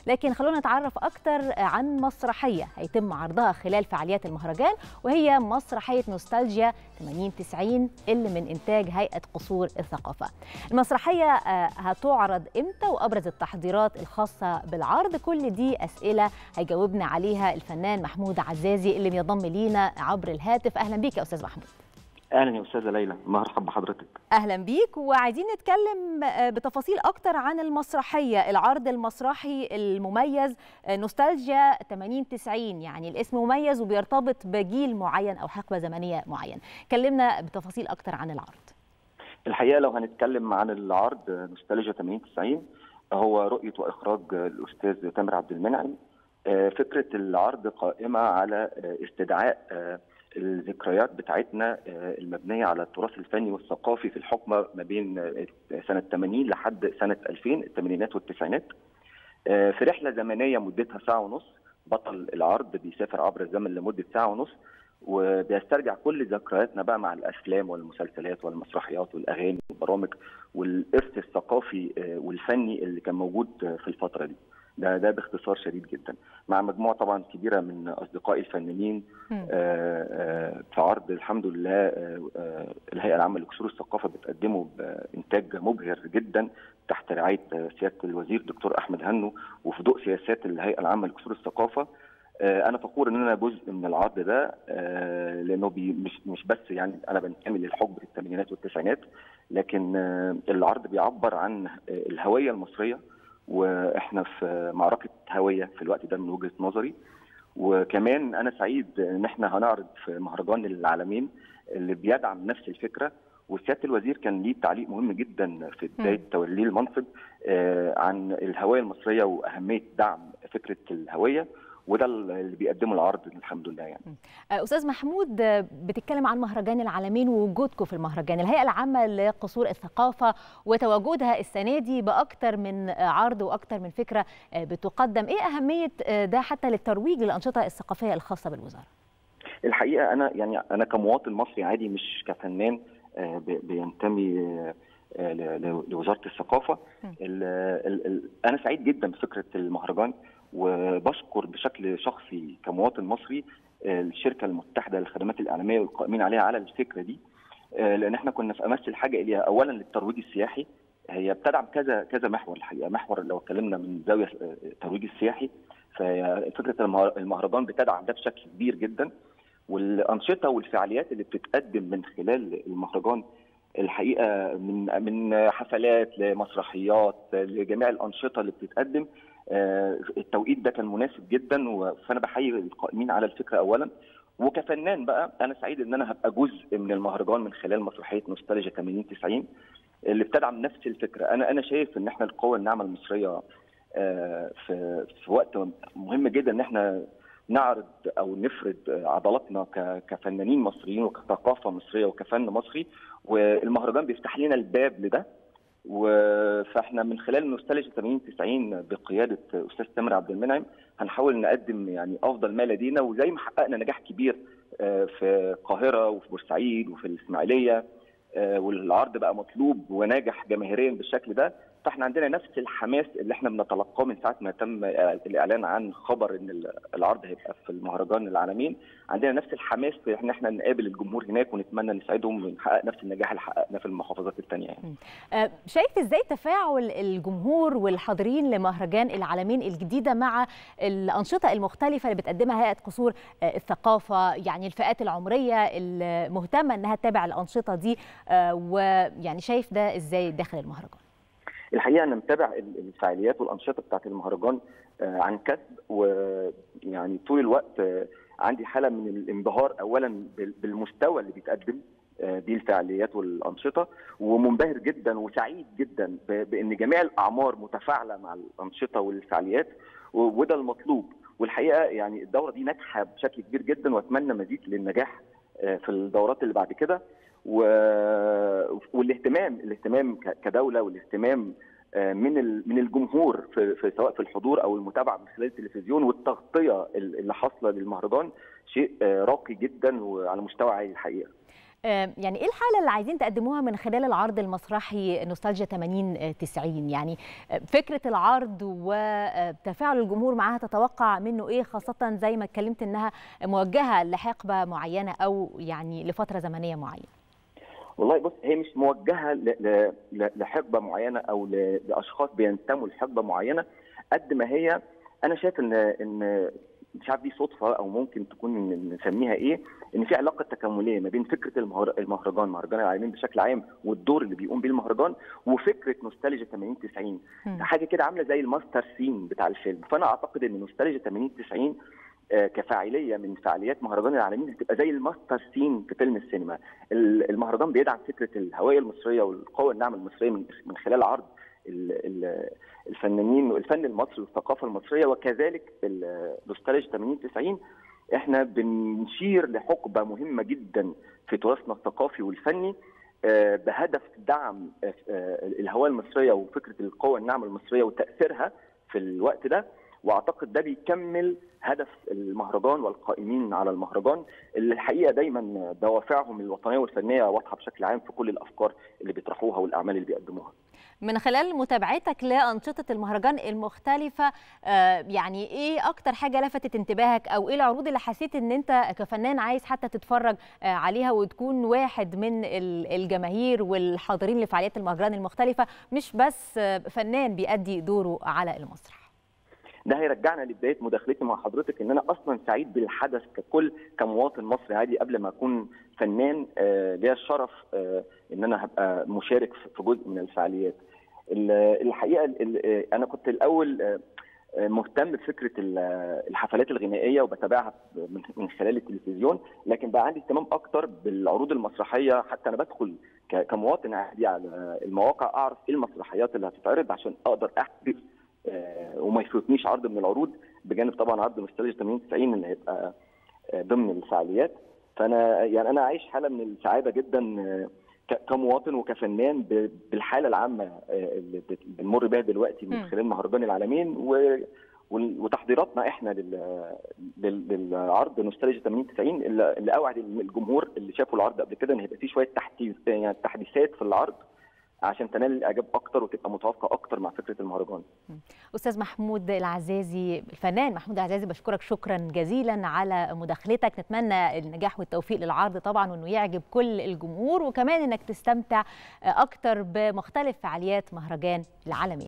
لكن خلونا نتعرف اكتر عن مسرحيه هيتم عرضها خلال فعاليات المهرجان وهي مسرحيه نوستالجيا 80 90 اللي من انتاج هيئه قصور الثقافه المسرحيه هتعرض امتى وابرز التحضيرات الخاصه بالعرض كل دي اسئله هيجاوبنا عليها الفنان محمود عزازي اللي بينضم لينا عبر الهاتف اهلا بيك يا استاذ محمود اهلا يا استاذه ليلى مرحبا بحضرتك اهلا بيك وعايزين نتكلم بتفاصيل اكتر عن المسرحيه العرض المسرحي المميز نوستالجيا 80 90 يعني الاسم مميز وبيرتبط بجيل معين او حقبه زمنيه معين كلمنا بتفاصيل اكتر عن العرض الحقيقه لو هنتكلم عن العرض نوستالجيا 80 90 هو رؤيه واخراج الاستاذ تامر عبد المنعم فكره العرض قائمه على استدعاء الذكريات بتاعتنا المبنيه على التراث الفني والثقافي في الحقبه ما بين سنه 80 لحد سنه 2000 الثمانينات والتسعينات في رحله زمنيه مدتها ساعه ونص بطل العرض بيسافر عبر الزمن لمده ساعه ونص وبيسترجع كل ذكرياتنا بقى مع الافلام والمسلسلات والمسرحيات والاغاني والبرامج والارث الثقافي والفني اللي كان موجود في الفتره دي. ده ده باختصار شديد جدا مع مجموعه طبعا كبيره من اصدقائي الفنانين آآ آآ في عرض الحمد لله آآ الهيئه العامه لقصور الثقافه بتقدمه بانتاج مبهر جدا تحت رعايه سياده الوزير دكتور احمد هنو وفي ضوء سياسات الهيئه العامه لقصور الثقافه انا فخور ان انا جزء من العرض ده لانه بي مش مش بس يعني انا بنتمي للحقبه الثمانينات والتسعينات لكن العرض بيعبر عن الهويه المصريه واحنا في معركه هويه في الوقت ده من وجهه نظري وكمان انا سعيد ان احنا هنعرض في مهرجان العالمين اللي بيدعم نفس الفكره وسياده الوزير كان ليه تعليق مهم جدا في بدايه توليه المنصب عن الهويه المصريه واهميه دعم فكره الهويه وده اللي بيقدمه العرض الحمد لله يعني. استاذ محمود بتتكلم عن مهرجان العالمين ووجودكم في المهرجان، الهيئه العامه لقصور الثقافه وتواجدها السنه دي باكثر من عرض واكثر من فكره بتقدم، ايه اهميه ده حتى للترويج للانشطه الثقافيه الخاصه بالوزاره؟ الحقيقه انا يعني انا كمواطن مصري عادي مش كفنان بينتمي لوزاره الثقافه ال ال ال انا سعيد جدا بفكره المهرجان وبشكر بشكل شخصي كمواطن مصري الشركه المتحده للخدمات الاعلاميه والقائمين عليها على الفكره دي لان احنا كنا في امس الحاجه اليها اولا للترويج السياحي هي بتدعم كذا كذا محور الحقيقه محور لو اتكلمنا من زاويه الترويج السياحي ففكره المهرجان بتدعم ده بشكل كبير جدا والانشطه والفعاليات اللي بتتقدم من خلال المهرجان الحقيقه من من حفلات لمسرحيات لجميع الانشطه اللي بتتقدم التوقيت ده كان مناسب جدا فانا بحيي القائمين على الفكره اولا وكفنان بقى انا سعيد ان انا هبقى جزء من المهرجان من خلال مسرحيه نوستالجيا 80 90 اللي بتدعم نفس الفكره انا انا شايف ان احنا القوه الناعمه المصريه في في وقت مهم جدا ان احنا نعرض او نفرد عضلاتنا كفنانين مصريين وكثقافه مصريه وكفن مصري والمهرجان بيفتح لنا الباب لده فاحنا من خلال نوستالجيا 80 90 بقياده استاذ تامر عبد المنعم هنحاول نقدم يعني افضل ما لدينا وزي ما حققنا نجاح كبير في القاهره وفي بورسعيد وفي الاسماعيليه والعرض بقى مطلوب وناجح جماهيريا بالشكل ده فاحنا عندنا نفس الحماس اللي احنا بنتلقاه من ساعه ما تم الاعلان عن خبر ان العرض هيبقى في المهرجان العالمين عندنا نفس الحماس في ان احنا نقابل الجمهور هناك ونتمنى نساعدهم ونحقق نفس النجاح اللي حققناه في المحافظات الثانيه يعني. شايف ازاي تفاعل الجمهور والحاضرين لمهرجان العالمين الجديده مع الانشطه المختلفه اللي بتقدمها هيئه قصور الثقافه يعني الفئات العمريه المهتمه انها تتابع الانشطه دي ويعني شايف ده ازاي داخل المهرجان الحقيقه انا متابع الفعاليات والانشطه بتاعت المهرجان عن كسب ويعني طول الوقت عندي حاله من الانبهار اولا بالمستوى اللي بيتقدم دي الفعاليات والانشطه ومنبهر جدا وسعيد جدا بان جميع الاعمار متفاعله مع الانشطه والفعاليات وده المطلوب والحقيقه يعني الدوره دي ناجحه بشكل كبير جدا واتمنى مزيد للنجاح في الدورات اللي بعد كده و... والاهتمام الاهتمام كدوله والاهتمام من من الجمهور في, في سواء في الحضور او المتابعه من خلال التلفزيون والتغطيه اللي حاصله للمهرجان شيء راقي جدا وعلى مستوى عالي الحقيقه. يعني ايه الحاله اللي عايزين تقدموها من خلال العرض المسرحي نوستالجيا 80 90 يعني فكره العرض وتفاعل الجمهور معاها تتوقع منه ايه خاصه زي ما اتكلمت انها موجهه لحقبه معينه او يعني لفتره زمنيه معينه والله بص هي مش موجهه لحقبه معينه او لاشخاص بينتموا لحقبه معينه قد ما هي انا شايف ان ان مش عارف دي صدفه او ممكن تكون نسميها ايه ان في علاقه تكامليه ما بين فكره المهرجان مهرجان العالمين بشكل عام والدور اللي بيقوم بيه المهرجان وفكره نوستالجيا 80 90 حاجه كده عامله زي الماستر سين بتاع الفيلم فانا اعتقد ان نوستالجيا 80 90 كفاعليه من فعاليات مهرجان العالمين بتبقى زي الماستر سين في فيلم السينما المهرجان بيدعم فكره الهويه المصريه والقوه الناعمه المصريه من خلال عرض الفنانين والفن المصري والثقافه المصريه وكذلك نوستالجيا 80 90 احنا بنشير لحقبه مهمه جدا في تراثنا الثقافي والفني بهدف دعم الهويه المصريه وفكره القوه الناعمه المصريه وتاثيرها في الوقت ده واعتقد ده بيكمل هدف المهرجان والقائمين على المهرجان اللي الحقيقه دايما دوافعهم الوطنيه والفنيه واضحه بشكل عام في كل الافكار اللي بيطرحوها والاعمال اللي بيقدموها. من خلال متابعتك لانشطه المهرجان المختلفه يعني ايه اكتر حاجه لفتت انتباهك او ايه العروض اللي حسيت ان انت كفنان عايز حتى تتفرج عليها وتكون واحد من الجماهير والحاضرين لفعاليات المهرجان المختلفه مش بس فنان بيأدي دوره على المسرح. ده هيرجعنا لبدايه مداخلتي مع حضرتك ان انا اصلا سعيد بالحدث ككل كمواطن مصري عادي قبل ما اكون فنان آه ليا الشرف آه ان انا هبقى مشارك في جزء من الفعاليات. الحقيقه انا كنت الاول آه مهتم بفكره الحفلات الغنائيه وبتابعها من خلال التلفزيون لكن بقى عندي اهتمام اكتر بالعروض المسرحيه حتى انا بدخل كمواطن عادي على المواقع اعرف ايه المسرحيات اللي هتتعرض عشان اقدر احجز وما يفوتنيش عرض من العروض بجانب طبعا عرض نوستالجيا 80 90 اللي هيبقى ضمن الفعاليات فانا يعني انا عايش حاله من السعاده جدا كمواطن وكفنان بالحاله العامه اللي بنمر بها دلوقتي من خلال مهرجان العالمين وتحضيراتنا احنا للعرض نوستالجيا 80 90 اللي اوعد الجمهور اللي شافوا العرض قبل كده ان هيبقى فيه شويه تحديث يعني تحديثات في العرض عشان تنال الاعجاب اكتر وتبقى متوافقه اكتر مع فكره المهرجان. استاذ محمود العزازي الفنان محمود العزازي بشكرك شكرا جزيلا على مداخلتك نتمنى النجاح والتوفيق للعرض طبعا وانه يعجب كل الجمهور وكمان انك تستمتع اكتر بمختلف فعاليات مهرجان العالمين.